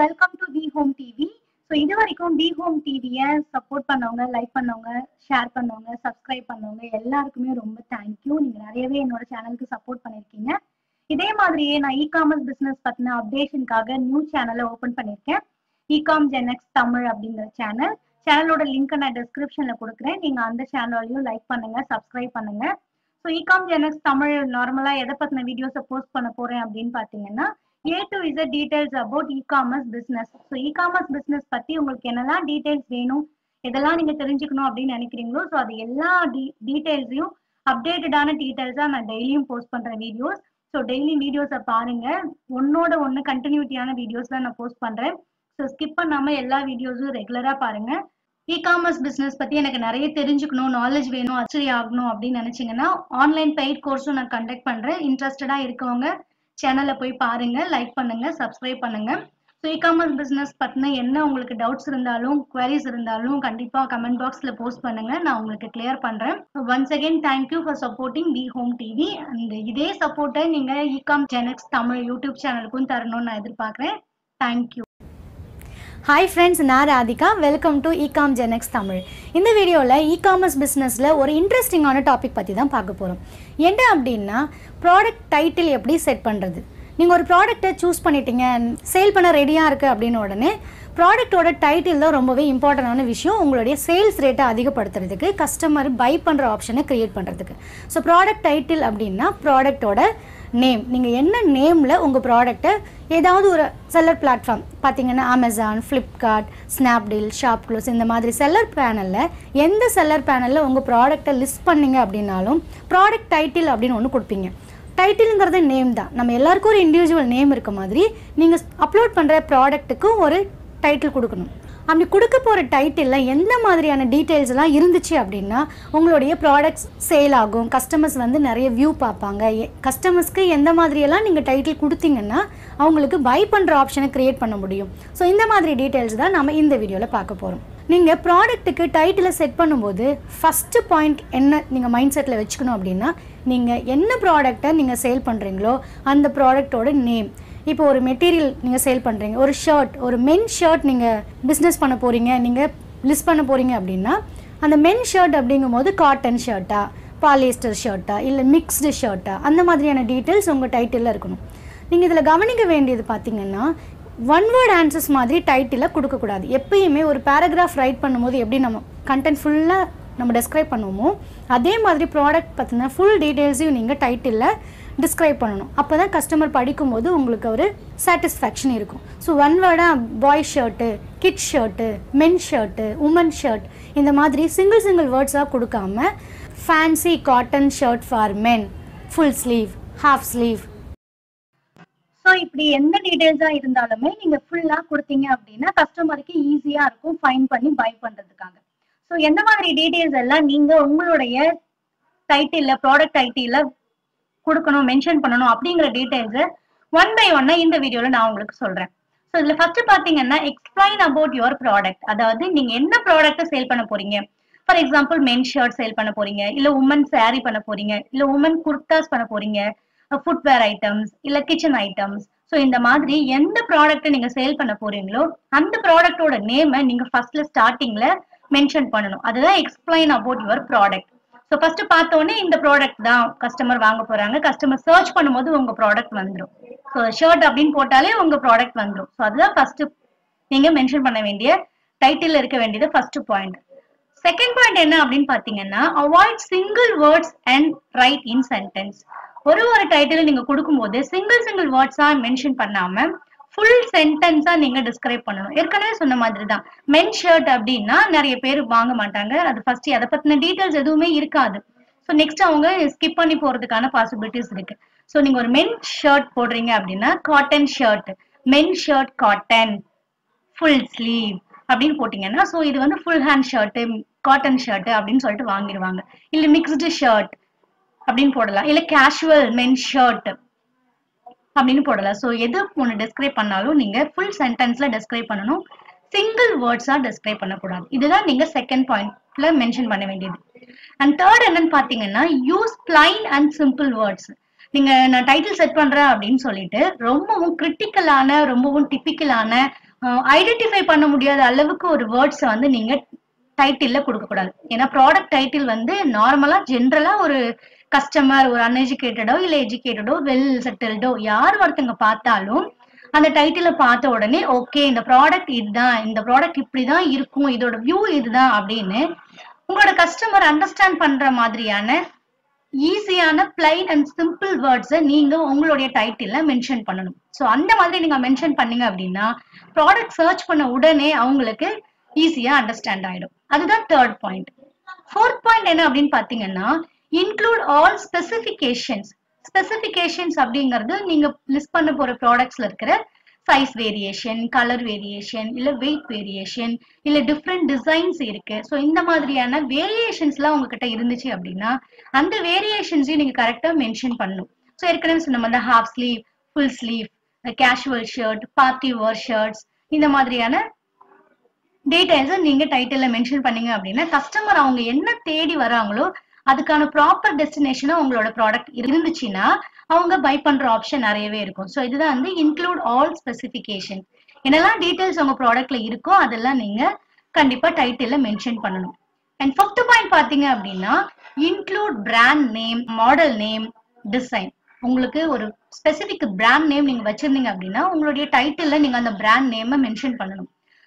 welcome to V Home TV so இது வரைக்கும் V Home டிவியை சப்போர்ட் பண்ணவங்க லைக் பண்ணவங்க ஷேர் பண்ணவங்க சப்ஸ்கிரைப் பண்ணவங்க எல்லாருக்குமே ரொம்ப தேங்க்யூ நீங்க நிறையவே என்னோட சேனலுக்கு சப்போர்ட் பண்ணிருக்கீங்க இதே மாதிரியே நான் இ காமர்ஸ் பிசினஸ் பத்தின அப்டேஷனுக்காக நியூ சேனலை ஓபன் பண்ணிருக்கேன் இகாம் ஜெனக்ஸ் தமிழ் அப்படிங்கிற சேனல் சேனலோட லிங்க் நான் டிஸ்கிரிப்ஷன்ல கொடுக்குறேன் நீங்க அந்த சேனலையும் லைக் பண்ணுங்க சப்ஸ்கிரைப் பண்ணுங்க ஸோ இகாம் ஜெனக்ஸ் தமிழ் நார்மலா எதை பத்தின வீடியோஸை போஸ்ட் பண்ண போறேன் அப்படின்னு பாத்தீங்கன்னா A to Z details about e commerce business so e commerce business பத்தி உங்களுக்கு என்னெல்லாம் டீடைல்ஸ் வேணும் இதெல்லாம் நீங்க தெரிஞ்சுக்கணும் அப்படின்னு நினைக்கிறீங்களோ ஸோ அது எல்லா டீடைல்ஸையும் அப்டேட்டடான டீடைல்ஸா நான் டெய்லியும் போஸ்ட் பண்ற வீடியோஸ் ஸோ டெய்லி வீடியோஸை பாருங்க ஒன்னோட ஒன்று கண்டினியூட்டியான வீடியோஸ் தான் நான் போஸ்ட் பண்றேன் ஸோ ஸ்கிப் பண்ணாம எல்லா வீடியோஸும் ரெகுலரா பாருங்க இ காமர்ஸ் பிசினஸ் பத்தி எனக்கு நிறைய தெரிஞ்சுக்கணும் நாலேஜ் வேணும் அச்சரி ஆகணும் அப்படின்னு நினைச்சீங்கன்னா ஆன்லைன் பெய்ட் கோர்ஸும் நான் கண்டக்ட் பண்றேன் இன்ட்ரெஸ்டடா இருக்கவங்க சேனலை போய் பாருங்க லைக் பண்ணுங்க சப்ஸ்கிரைப் பண்ணுங்க ஸோ இ காமர்ஸ் பிசினஸ் பத்தின என்ன உங்களுக்கு டவுட்ஸ் இருந்தாலும் குவரிஸ் இருந்தாலும் கண்டிப்பா கமெண்ட் பாக்ஸ்ல போஸ்ட் பண்ணுங்க நான் உங்களுக்கு கிளியர் பண்றேன் once again thank you for supporting V Home TV and இதே சப்போர்ட்டை நீங்க இகாம் ஜெனக்ஸ் தமிழ் யூடியூப் சேனலுக்கும் தரணும்னு நான் எதிர்பார்க்குறேன் தேங்க்யூ ஹாய் ஃப்ரெண்ட்ஸ் நான் Radhika welcome to Ecom Genex Tamil இந்த வீடியோவில் இ காமர்ஸ் பிஸ்னஸில் ஒரு இன்ட்ரெஸ்டிங்கான டாபிக் பற்றி தான் பார்க்க போகிறோம் என்ன அப்படின்னா ப்ராடக்ட் டைட்டில் எப்படி செட் பண்ணுறது நீங்கள் ஒரு ப்ராடக்ட்டை சூஸ் பண்ணிட்டீங்க சேல் பண்ண ரெடியாக இருக்குது அப்படின்னு உடனே ப்ராடக்ட்டோட டைட்டில் தான் ரொம்பவே இம்பார்ட்டண்டான விஷயம் உங்களுடைய சேல்ஸ் ரேட்டை அதிகப்படுத்துறதுக்கு கஸ்டமர் பை பண்ணுற ஆப்ஷனை க்ரியேட் பண்ணுறதுக்கு ஸோ ப்ராடக்ட் டைட்டில் அப்படின்னா ப்ராடக்ட்டோட நேம் நீங்கள் என்ன நேமில் உங்கள் ப்ராடக்ட்டை ஏதாவது ஒரு செல்லர் பிளாட்ஃபார்ம் பார்த்தீங்கன்னா அமேசான் ஃப்ளிப்கார்ட் ஸ்னாப்டீல் ஷாப்க்ளூஸ் இந்த மாதிரி செல்லர் பேனலில் எந்த செல்லர் பேனலில் உங்கள் ப்ராடக்ட்டை லிஸ்ட் பண்ணீங்க அப்படின்னாலும் ப்ராடக்ட் டைட்டில் அப்படின்னு ஒன்று கொடுப்பீங்க டைட்டிலுங்கிறது நேம் தான் நம்ம எல்லாருக்கும் ஒரு இண்டிவிஜுவல் நேம் இருக்க மாதிரி நீங்கள் அப்லோட் பண்ணுற ப்ராடக்ட்டுக்கும் ஒரு டைட்டில் கொடுக்கணும் அப்படி கொடுக்க போகிற டைட்டிலில் எந்த மாதிரியான டீட்டெயில்ஸ் எல்லாம் இருந்துச்சு அப்படின்னா உங்களுடைய ப்ராடக்ட்ஸ் சேல் ஆகும் கஸ்டமர்ஸ் வந்து நிறைய வியூ பார்ப்பாங்க கஸ்டமர்ஸ்க்கு எந்த மாதிரியெல்லாம் நீங்கள் டைட்டில் கொடுத்தீங்கன்னா அவங்களுக்கு பை பண்ணுற ஆப்ஷனை க்ரியேட் பண்ண முடியும் ஸோ இந்த மாதிரி டீட்டெயில்ஸ் தான் நம்ம இந்த வீடியோவில் பார்க்க போகிறோம் நீங்கள் ப்ராடக்ட்டுக்கு டைட்டிலை செட் பண்ணும்போது ஃபஸ்ட்டு பாயிண்ட் என்ன நீங்கள் மைண்ட் செட்டில் வச்சுக்கணும் அப்படின்னா நீங்கள் என்ன ப்ராடக்டை நீங்கள் சேல் பண்ணுறீங்களோ அந்த ப்ராடக்டோட நேம் இப்போ ஒரு மெட்டீரியல் நீங்கள் சேல் பண்ணுறீங்க ஒரு ஷர்ட் ஒரு மென் ஷர்ட் நீங்கள் பிஸ்னஸ் பண்ண போகிறீங்க நீங்கள் லிஸ்ட் பண்ண போகிறீங்க அப்படின்னா அந்த மென் ஷர்ட் அப்படிங்கும்போது காட்டன் ஷர்ட்டா பாலிஸ்டர் ஷர்ட்டா இல்லை மிக்ஸ்டு ஷர்ட்டா அந்த மாதிரியான டீட்டெயில்ஸ் உங்கள் டைட்டிலில் இருக்கணும் நீங்கள் இதில் கவனிக்க வேண்டியது பார்த்தீங்கன்னா ஒன் வேர்ட் ஆன்சர்ஸ் மாதிரி டைட்டிலில் கொடுக்கக்கூடாது எப்பயுமே ஒரு பேராகிராஃப் ரைட் பண்ணும்போது எப்படி நம்ம கண்டென்ட் ஃபுல்லாக நம்ம டெஸ்கிரைப் பண்ணுவோமோ அதே மாதிரி ப்ராடக்ட் பற்றின ஃபுல் டீட்டெயில்ஸையும் நீங்கள் டைட்டிலில் டிஸ்கிரைப் பண்ணணும் அப்போ தான் கஸ்டமர் படிக்கும்போது உங்களுக்கு ஒரு சாட்டிஸ்ஃபேக்ஷன் இருக்கும் ஸோ ஒன் வேர்டாக boy shirt kid shirt men shirt women shirt இந்த மாதிரி சிங்கிள் சிங்கிள் வேர்ட்ஸாக கொடுக்காம fancy cotton shirt for men full sleeve half sleeve so இப்படி எந்த டீடைல்ஸா இருந்தாலுமே நீங்க ஃபுல்லா கொடுத்தீங்க அப்படின்னா கஸ்டமருக்கு ஈஸியா இருக்கும் ஃபைன் பண்ணி பை பண்றதுக்காக ஸோ எந்த மாதிரி டீடைல்ஸ் எல்லாம் நீங்க உங்களுடைய டைட்டில்ல ப்ராடக்ட் டைட்டில்ல கொடுக்கணும் மென்ஷன் பண்ணணும் அப்படிங்கிற டீடைல்ஸ் ஒன் பை ஒன்னா இந்த வீடியோல நான் உங்களுக்கு சொல்றேன் ஸோ இதுல ஃபர்ஸ்ட் பாத்தீங்கன்னா எக்ஸ்பிளைன் அபவுட் யுவர் ப்ராடக்ட் அதாவது நீங்க என்ன ப்ராடக்ட்டை சேல் பண்ண போறீங்க for example men shirt sale பண்ண போறீங்க இல்ல உமன் சாரி பண்ண போறீங்க இல்ல உமன் குர்தாஸ் பண்ண போறீங்க ஃபுட்வேர் ஐட்டம்ஸ் இல்ல கிச்சன் ஐட்டம்ஸ் ஸோ இந்த மாதிரி எந்த ப்ராடக்ட்டை நீங்க சேல் பண்ண போறீங்களோ அந்த ப்ராடக்டோட நேமை நீங்க ஃபர்ஸ்ட்ல ஸ்டார்டிங்ல மென்ஷன் பண்ணணும் அதுதான் explain about your product so first பார்த்தோன்னே இந்த ப்ராடக்ட் தான் கஸ்டமர் வாங்க போறாங்க கஸ்டமர் சர்ச் பண்ணும்போது உங்க ப்ராடக்ட் வந்துடும் ஸோ ஷர்ட் அப்படின்னு போட்டாலே உங்க ப்ராடக்ட் வந்துடும் ஸோ அதுதான் ஃபர்ஸ்ட் நீங்க மென்ஷன் பண்ண வேண்டிய டைட்டில் இருக்க வேண்டியது ஃபர்ஸ்ட் பாயிண்ட் செகண்ட் பாயிண்ட் என்ன அப்படின்னு பாத்தீங்கன்னா avoid single words and write in sentence ஒரு ஒரு டைட்டில் நீங்க கொடுக்கும்போது சிங்கிள் சிங்கிள் வேர்ட்ஸா மென்ஷன் பண்ணாம ஃபுல் சென்டென்ஸா நீங்க டிஸ்கிரைப் பண்ணணும் ஏற்கனவே சொன்ன மாதிரி தான் மென் ஷர்ட் அப்படின்னா நிறைய பேர் வாங்க மாட்டாங்க அது ஃபர்ஸ்ட் அதை பத்தின டீடைல்ஸ் எதுவுமே இருக்காது ஸோ நெக்ஸ்ட் அவங்க ஸ்கிப் பண்ணி போறதுக்கான பாசிபிலிட்டிஸ் இருக்கு ஸோ நீங்க ஒரு மென் ஷர்ட் போடுறீங்க அப்படின்னா cotton shirt men shirt cotton full sleeve அப்படின்னு போட்டீங்கன்னா ஸோ இது வந்து full hand shirt cotton shirt அப்படின்னு சொல்லிட்டு வாங்கிடுவாங்க இல்ல மிக்ஸ்டு ஷர்ட் அப்படின்னு போடலாம் இல்ல கேஷுவல் மென் ஷர்ட் அப்படின்னு போடலாம் ஸோ எது ஒன்று டெஸ்கிரைப் பண்ணாலும் நீங்க ஃபுல் சென்டென்ஸ்ல டெஸ்கிரைப் பண்ணணும் சிங்கிள் வேர்ட்ஸா டெஸ்கிரைப் பண்ணக்கூடாது இதுதான் நீங்க செகண்ட் பாயிண்ட்ல மென்ஷன் பண்ண வேண்டியது அண்ட் தேர்ட் என்னன்னு பாத்தீங்கன்னா use plain and simple words நீங்க நான் டைட்டில் செட் பண்றேன் அப்படின்னு சொல்லிட்டு ரொம்பவும் கிரிட்டிக்கலான ரொம்பவும் டிப்பிக்கலான ஐடென்டிஃபை பண்ண முடியாத அளவுக்கு ஒரு வேர்ட்ஸை வந்து நீங்க டைட்டில்ல கொடுக்க கூடாது ஏன்னா ப்ராடக்ட் டைட்டில் வந்து நார்மலா ஜென்ரலா ஒரு கஸ்டமர் ஒரு அன்எஜுகேட்டடோ இல்ல எஜுகேட்டடோ வெல் செட்டில்டோ யார் ஒருத்தங்க பார்த்தாலும் அந்த டைட்டில பார்த்த உடனே ஓகே இந்த ப்ராடக்ட் இதுதான் இந்த ப்ராடக்ட் இப்படிதான் இருக்கும் இதோட வியூ இதுதான் அப்படின்னு உங்களோட கஸ்டமர் அண்டர்ஸ்டாண்ட் பண்ற மாதிரியான ஈஸியான பிளைன் அண்ட் சிம்பிள் வேர்ட்ஸை நீங்க உங்களுடைய டைட்டில்ல மென்ஷன் பண்ணணும் ஸோ அந்த மாதிரி நீங்க மென்ஷன் பண்ணீங்க அப்படின்னா ப்ராடக்ட் சர்ச் பண்ண உடனே அவங்களுக்கு ஈஸியா அண்டர்ஸ்டாண்ட் ஆயிடும் அதுதான் தேர்ட் பாயிண்ட் ஃபோர்த் பாயிண்ட் என்ன அப்படின்னு பாத்தீங்கன்னா இன்க்ளூட் ஆல் ஸ்பெசிஃபிகேஷன்ஸ் ஸ்பெசிஃபிகேஷன்ஸ் அப்படிங்கிறது நீங்க லிஸ்ட் பண்ண போற ப்ராடக்ட்ஸ்ல இருக்கிற சைஸ் வேரியேஷன் கலர் வேரியேஷன் இல்ல வெயிட் வேரியேஷன் இல்ல டிஃப்ரெண்ட் டிசைன்ஸ் இருக்கு ஸோ இந்த மாதிரியான வேரியேஷன்ஸ்லாம் உங்ககிட்ட இருந்துச்சு அப்படின்னா அந்த வேரியேஷன்ஸையும் நீங்க கரெக்டா மென்ஷன் பண்ணணும் ஸோ ஏற்கனவே சொன்ன மாதிரி half sleeve full sleeve casual shirt party wear shirts இந்த மாதிரியான டீடைல்ஸை நீங்க டைட்டில்ல மென்ஷன் பண்ணீங்க அப்படின்னா கஸ்டமர் அவங்க என்ன தேடி வராங்களோ அதுக்கான ப்ராப்பர் டெஸ்டினேஷனா உங்களோட ப்ராடக்ட் இருந்துச்சுன்னா அவங்க பை பண்ற ஆப்ஷன் நிறையவே இருக்கும் ஸோ இதுதான் வந்து இன்க்ளூட் ஆல் ஸ்பெசிஃபிகேஷன் என்னெல்லாம் டீடைல்ஸ் உங்க ப்ராடக்ட்ல இருக்கோ அதெல்லாம் நீங்க கண்டிப்பா டைட்டில்ல மென்ஷன் பண்ணணும் அண்ட் ஃபிஃப்த் பாயிண்ட் பாத்தீங்க அப்படின்னா include brand name model name design உங்களுக்கு ஒரு ஸ்பெசிபிக் பிராண்ட் நேம் நீங்க வச்சிருந்தீங்க அப்படின்னா உங்களுடைய டைட்டில்ல நீங்க அந்த பிராண்ட் நேமை மென்ஷன் பண்ணணும்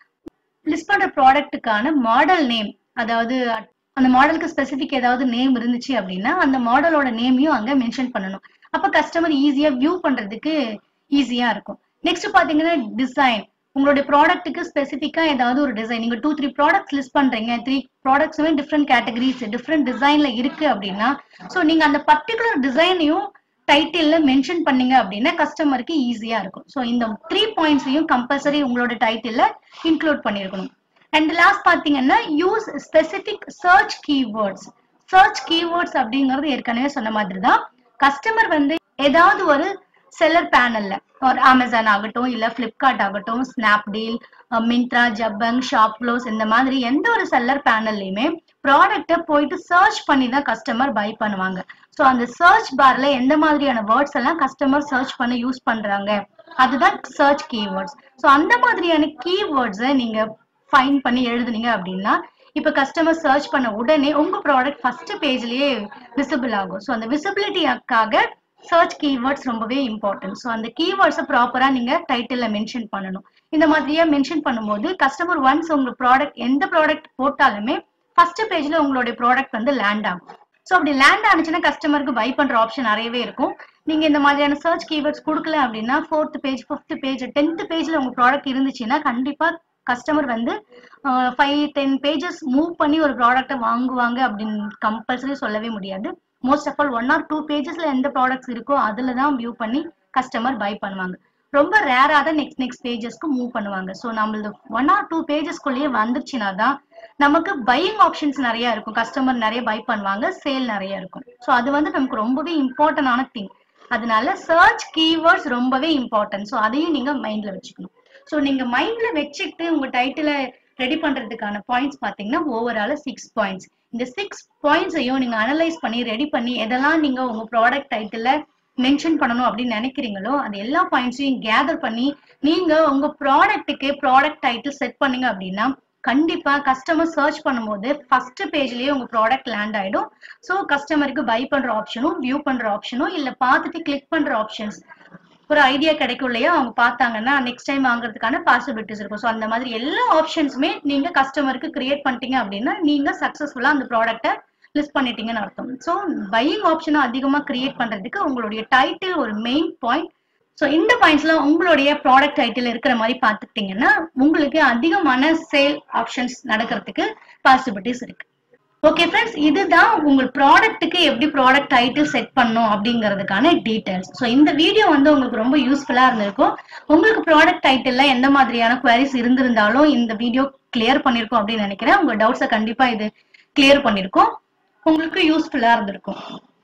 லிஸ்ட் பண்ற ப்ராடக்ட்டுக்கான மாடல் நேம் அதாவது அந்த மாடலுக்கு ஸ்பெசிபிக் ஏதாவது நேம் இருந்துச்சு அப்படின்னா அந்த மாடலோட நேமையும் அங்க மென்ஷன் பண்ணணும் அப்ப கஸ்டமர் ஈஸியா வியூ பண்றதுக்கு ஈஸியா இருக்கும் நெக்ஸ்ட் பாத்தீங்கன்னா டிசைன் உங்களுடைய ப்ராடக்ட்டுக்கு ஸ்பெசிஃபிக்கா ஏதாவது ஒரு டிசைன் நீங்க டூ த்ரீ ப்ராடக்ட்ஸ் லிஸ்ட் பண்றீங்க த்ரீ ப்ராடக்ட்ஸுமே டிஃப்ரெண்ட் கேட்டகரிஸ் டிஃப்ரெண்ட் டிசைன்ல இருக்கு அப்படின்னா ஸோ நீங்க அந்த பர்டிகுலர் டிசைனையும் டைட்டில்ல மென்ஷன் பண்ணீங்க அப்படின்னா கஸ்டமருக்கு ஈஸியா இருக்கும் ஸோ இந்த த்ரீ பாயிண்ட்ஸையும் கம்பல்சரி உங்களோட டைட்டில்ல இன்க்ளூட் பண்ணிருக்கணும் அண்ட் லாஸ்ட் பாத்தீங்கன்னா use specific search keywords search keywords அப்படிங்கிறது ஏற்கனவே சொன்ன மாதிரி தான் கஸ்டமர் வந்து ஏதாவது ஒரு செல்லர் பேனல்ல ஒரு அமேசான் ஆகட்டும் இல்ல பிளிப்கார்ட் ஆகட்டும் Snapdeal Myntra Jabong ShopClues இந்த மாதிரி எந்த ஒரு செல்லர் பேனல்லையுமே ப்ராடக்ட்டை போயிட்டு சர்ச் பண்ணி தான் கஸ்டமர் பை பண்ணுவாங்க ஸோ அந்த சர்ச் பார்ல எந்த மாதிரியான வேர்ட்ஸ் எல்லாம் கஸ்டமர் சர்ச் பண்ண யூஸ் பண்றாங்க அதுதான் சர்ச் கீவேர்ட்ஸ் ஸோ அந்த மாதிரியான கீவேர்ட்ஸை நீங்க ஃபைன் பண்ணி எழுதுனீங்க அப்படின்னா இப்ப கஸ்டமர் சர்ச் பண்ண உடனே உங்க ப்ராடக்ட் ஃபர்ஸ்ட் பேஜ்லயே விசிபிள் ஆகும் ஸோ அந்த விசிபிலிட்டிக்காக சர்ச் கீவேர்ட்ஸ் ரொம்பவே இம்பார்ட்டன்ட் ஸோ அந்த கீவேர்ட்ஸை ப்ராப்பரா நீங்க டைட்டில்ல மென்ஷன் பண்ணணும் இந்த மாதிரியே மென்ஷன் பண்ணும்போது கஸ்டமர் ஒன்ஸ் உங்க ப்ராடக்ட் எந்த ப்ராடக்ட் போட்டாலுமே ஃபர்ஸ்ட் பேஜ்ல உங்களுடைய ப்ராடக்ட் வந்து லேண்ட் ஆகும் ஸோ அப்படி லேண்ட் ஆனிச்சுன்னா கஸ்டமருக்கு பை பண்ற ஆப்ஷன் நிறையவே இருக்கும் நீங்க இந்த மாதிரியான சர்ச் கீவேர்ட்ஸ் கொடுக்கல அப்படின்னா fourth page fifth page tenth பேஜ்ல உங்க ப்ராடக்ட் இருந்துச்சுன்னா கண்டிப்பா கஸ்டமர் வந்து ஃபைவ் டென் பேஜஸ் மூவ் பண்ணி ஒரு ப்ராடக்ட்டை வாங்குவாங்க அப்படின்னு கம்பல்சரி சொல்லவே முடியாது most of all one or two பேஜஸ்ல எந்த ப்ராடக்ட்ஸ் இருக்கோ அதுல தான் வியூ பண்ணி கஸ்டமர் பை பண்ணுவாங்க ரொம்ப ரேரா தான் நெக்ஸ்ட் நெக்ஸ்ட் பேஜஸ்க்கு மூவ் பண்ணுவாங்க ஸோ நம்மளது ஒன் ஆர் டூ பேஜஸ்க்குள்ளேயே வந்துருச்சுன்னா தான் நமக்கு பையிங் ஆப்ஷன்ஸ் நிறைய இருக்கும் கஸ்டமர் நிறைய பை பண்ணுவாங்க சேல் நிறைய இருக்கும் ஸோ அது வந்து நமக்கு ரொம்பவே இம்பார்ட்டன்டான திங் அதனால சர்ச் கீவேர்ட்ஸ் ரொம்பவே இம்பார்ட்டன்ட் ஸோ அதையும் நீங்க மைண்ட்ல வச்சுக்கணும் ஸோ நீங்க மைண்ட்ல வச்சுட்டு உங்க டைட்டில ரெடி பண்றதுக்கான பாயிண்ட்ஸ் பாத்தீங்கன்னா ஓவரால சிக்ஸ் பாயிண்ட்ஸ் இந்த சிக்ஸ் பாயிண்ட்ஸையும் நீங்க அனலைஸ் பண்ணி ரெடி பண்ணி எதெல்லாம் நீங்க உங்க ப்ராடக்ட் டைட்டில மென்ஷன் பண்ணணும் அப்படின்னு நினைக்கிறீங்களோ அந்த எல்லா பாயிண்ட்ஸையும் கேதர் பண்ணி நீங்க உங்க ப்ராடக்ட்டுக்கு ப்ராடக்ட் டைட்டில் செட் பண்ணீங்க அப்படின்னா கண்டிப்பா கஸ்டமர் சர்ச் பண்ணும்போது ஃபர்ஸ்ட் பேஜ்லயே உங்க ப்ராடக்ட் லேண்ட் ஆயிடும் ஸோ கஸ்டமருக்கு பை பண்ற ஆப்ஷனும் வியூ பண்ற ஆப்ஷனும் இல்ல பார்த்துட்டு கிளிக் பண்ற ஆப்ஷன்ஸ் ஒரு ஐடியா கிடைக்கும் இல்லையா அவங்க பார்த்தாங்கன்னா நெக்ஸ்ட் டைம் வாங்குறதுக்கான பாசிபிலிட்டிஸ் இருக்கும் ஸோ அந்த மாதிரி எல்லா ஆப்ஷன்ஸுமே நீங்க கஸ்டமருக்கு கிரியேட் பண்ணிட்டீங்க அப்படின்னா நீங்க சக்சஸ்ஃபுல்லா அந்த ப்ராடக்ட்டை லிஸ்ட் பண்ணிட்டீங்கன்னு அர்த்தம் ஸோ பையிங் ஆப்ஷனை அதிகமா கிரியேட் பண்றதுக்கு உங்களுடைய டைட்டில் ஒரு மெயின் பாயிண்ட் ஸோ இந்த பாயிண்ட்ஸ்ல உங்களுடைய ப்ராடக்ட் டைட்டில் இருக்கிற மாதிரி பார்த்துக்கிட்டீங்கன்னா உங்களுக்கு அதிகமான சேல் ஆப்ஷன்ஸ் நடக்கிறதுக்கு பாசிபிலிட்டிஸ் இருக்கு ஓகே ஃப்ரெண்ட்ஸ் இதுதான் உங்கள் ப்ராடக்ட்டுக்கு எப்படி ப்ராடக்ட் டைட்டில் செட் பண்ணும் அப்படிங்கிறதுக்கான டீடைல்ஸ் ஸோ இந்த வீடியோ வந்து உங்களுக்கு ரொம்ப யூஸ்ஃபுல்லாக இருந்திருக்கும் உங்களுக்கு ப்ராடக்ட் டைட்டில் எந்த மாதிரியான குவரிஸ் இருந்திருந்தாலும் இந்த வீடியோ கிளியர் பண்ணியிருக்கோம் அப்படின்னு நினைக்கிறேன் உங்கள் டவுட்ஸை கண்டிப்பாக இது கிளியர் பண்ணியிருக்கோம் உங்களுக்கு யூஸ்ஃபுல்லாக இருந்திருக்கும்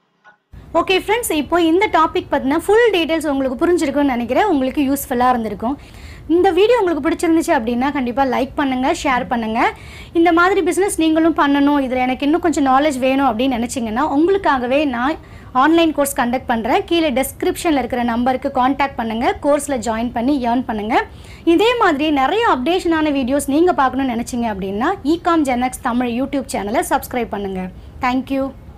ஓகே ஃப்ரெண்ட்ஸ் இப்போ இந்த டாபிக் பற்றின ஃபுல் டீடைல்ஸ் உங்களுக்கு புரிஞ்சிருக்கும்னு நினைக்கிறேன் உங்களுக்கு யூஸ்ஃபுல்லாக இருந்திருக்கும் இந்த வீடியோ உங்களுக்கு பிடிச்சிருந்துச்சு அப்படின்னா கண்டிப்பாக லைக் பண்ணுங்கள் ஷேர் பண்ணுங்கள் இந்த மாதிரி பிஸ்னஸ் நீங்களும் பண்ணணும் இதில் எனக்கு இன்னும் கொஞ்சம் நாலேஜ் வேணும் அப்படின்னு நினச்சிங்கன்னா உங்களுக்காகவே நான் ஆன்லைன் கோர்ஸ் கண்டக்ட் பண்ணுறேன் கீழே டெஸ்கிரிப்ஷனில் இருக்கிற நம்பருக்கு காண்டாக்ட் பண்ணுங்கள் கோர்ஸில் ஜாயின் பண்ணி ஏர்ன் பண்ணுங்கள் இதே மாதிரி நிறைய அப்டேஷனான வீடியோஸ் நீங்கள் பார்க்கணும்னு நினச்சிங்க அப்படின்னா இகாம் ஜெனக்ஸ் தமிழ் யூடியூப் சேனலை சப்ஸ்கிரைப் பண்ணுங்கள் தேங்க்யூ